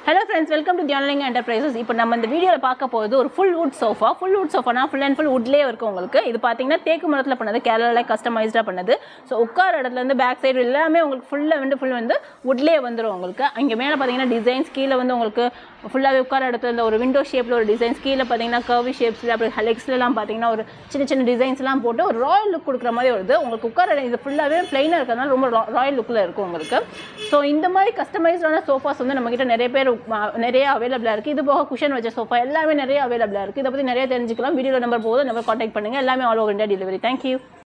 hello friends welcome to Dhyanaling enterprises இப்போ நம்ம இந்த வீடியோவில் பார்க்க போகிறது ஒரு full wood sofa full wood சோஃபானா ஃபுல் அண்ட் ஃபுல் வுட்லேயே இருக்கும் உங்களுக்கு இது பார்த்தீங்கன்னா தேக்கு மரத்தில் பண்ணது கேரளாவில் கஸ்டமைஸ்டாக பண்ணது ஸோ உட்கார இடத்துலேருந்து பேக் சைடு எல்லாமே உங்களுக்கு ஃபுல்லாக வந்து ஃபுல் வந்து வுட்லேயே வந்துடும் உங்களுக்கு அங்கே மேலே பார்த்தீங்கன்னா டிசைன்ஸ் கீழே வந்து உங்களுக்கு ஃபுல்லாகவே உட்கார இடத்துல இந்த ஒரு விண்டோ ஷேப்பில் ஒரு டிசைன்ஸ் கீழே பார்த்தீங்கன்னா கர்வி ஷேப்ஸில் அப்படி ஹெலெக்ஸ்லாம் பார்த்தீங்கன்னா ஒரு சின்ன சின்ன டிசைன்ஸ்லாம் போட்டு ஒரு ராயல் லுக் கொடுக்குற மாதிரி வருது உங்களுக்கு உட்கார இடம் இது ஃபுல்லாகவே பிளைனாக இருக்கிறதுனால ரொம்ப ராயல் லுக்கில் இருக்கும் உங்களுக்கு ஸோ இந்த மாதிரி கஸ்டமைஸ்டான சோஃபாஸ் வந்து நம்மக்கிட்ட நிறைய பேர் ம- நிறைய அவைலபிளாக இருக்குது இது போக குஷன் வச்ச சோஃபா எல்லாமே நிறைய அவைலபிளாக இருக்குது இதை பற்றி நிறைய தெரிஞ்சுக்கலாம் வீடியோ நம்பர் போதும் நம்பர் காண்டாக்ட் பண்ணுங்கள் எல்லாமே all over India delivery thank you